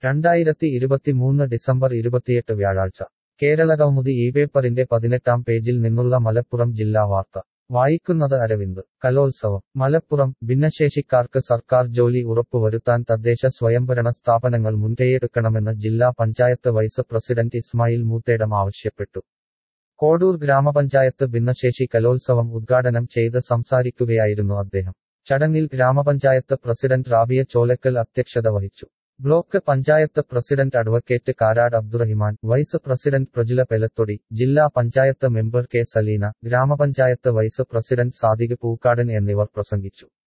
രണ്ടായിരത്തി ഇരുപത്തിമൂന്ന് ഡിസംബർ ഇരുപത്തിയെട്ട് വ്യാഴാഴ്ച കേരളകൗമുദി ഈ പേപ്പറിന്റെ പതിനെട്ടാം പേജിൽ നിന്നുള്ള മലപ്പുറം ജില്ലാ വാർത്ത വായിക്കുന്നത് അരവിന്ദ് കലോത്സവം മലപ്പുറം ഭിന്നശേഷിക്കാർക്ക് സർക്കാർ ജോലി ഉറപ്പുവരുത്താൻ തദ്ദേശ സ്വയംഭരണ സ്ഥാപനങ്ങൾ മുൻകൈയെടുക്കണമെന്ന് ജില്ലാ പഞ്ചായത്ത് വൈസ് പ്രസിഡന്റ് ഇസ്മായിൽ മൂത്തേടം ആവശ്യപ്പെട്ടു കോഡൂർ ഗ്രാമപഞ്ചായത്ത് ഭിന്നശേഷി കലോത്സവം ഉദ്ഘാടനം ചെയ്ത് സംസാരിക്കുകയായിരുന്നു അദ്ദേഹം ചടങ്ങിൽ ഗ്രാമപഞ്ചായത്ത് പ്രസിഡന്റ് റാബിയ ചോലക്കൽ അധ്യക്ഷത വഹിച്ചു block panchayat president advocate Karad Abdurahiman vice president Prajula Pelathodi ജില്ലാ പഞ്ചായത്ത് മെമ്പർ കെ സലീന ഗ്രാമപഞ്ചായത്ത് വൈസ് പ്രസിഡന്റ് സാദിഖ് പൂക്കാടൻ എന്നിവർ പ്രസംഗിച്ചു